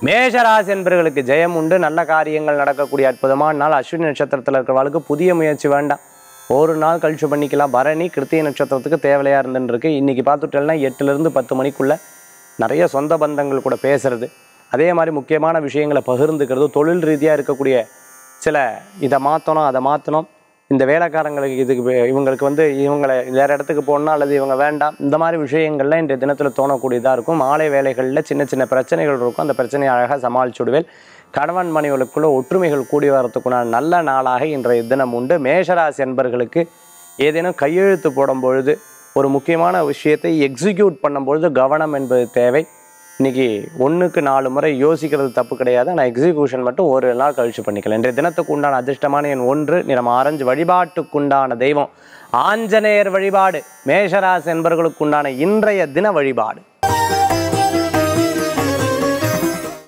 மேஷராசி என்பவர்களுக்கு ஜெயம் உண்டு நல்ல காரியங்கள் நடக்கக்கூடிய அற்புதமான நாள் அஸ்வினி நட்சத்திரத்தில் இருக்கிறவங்களுக்கு புதிய முயற்சி வேண்டாம் ஒரு நாள் கழிச்சு பண்ணிக்கலாம் பரணி கிருத்திய நட்சத்திரத்துக்கு தேவையா இருந்துன்னு இருக்கு இன்னைக்கு பார்த்துட்டேன்னா எட்டுலேருந்து பத்து மணிக்குள்ள நிறைய சொந்த பந்தங்கள் கூட பேசுறது அதே மாதிரி முக்கியமான விஷயங்களை பகிர்ந்துக்கிறது தொழில் ரீதியாக இருக்கக்கூடிய சில இதை மாற்றணும் அதை மாற்றணும் இந்த வேலைக்காரங்களுக்கு இதுக்கு வே- இவங்களுக்கு வந்து இவங்களை வேறு இடத்துக்கு போகணும் அல்லது இவங்க வேண்டாம் இந்த மாதிரி விஷயங்கள்லாம் இன்றைய தினத்தில் தோணக்கூடியதாக இருக்கும் மாலை வேலைகளில் சின்ன சின்ன பிரச்சனைகள் இருக்கும் அந்த பிரச்சனையை அழகாக சமாளிச்சுடுவேன் கணவன் மனைவிகளுக்குள்ள ஒற்றுமைகள் கூடி வரத்துக்குண்டான நல்ல நாளாக இன்றைய தினம் உண்டு மேஷராசி என்பர்களுக்கு ஏதேனும் கையெழுத்து போடும் பொழுது ஒரு முக்கியமான விஷயத்தை எக்ஸிக்யூட் பண்ணும்பொழுது கவனம் என்பது தேவை இன்னைக்கு ஒன்றுக்கு நாலு முறை யோசிக்கிறது தப்பு கிடையாது ஆனால் எக்ஸிக்யூஷன் மட்டும் ஒரு நாள் கழிச்சு பண்ணிக்கலாம் இன்றைய தினத்துக்கு உண்டான அதிர்ஷ்டமான எண் ஒன்று நிறம் ஆரஞ்சு வழிபாட்டுக்குண்டான தெய்வம் ஆஞ்சநேயர் வழிபாடு மேஷராசி என்பவர்களுக்கு உண்டான இன்றைய தின வழிபாடு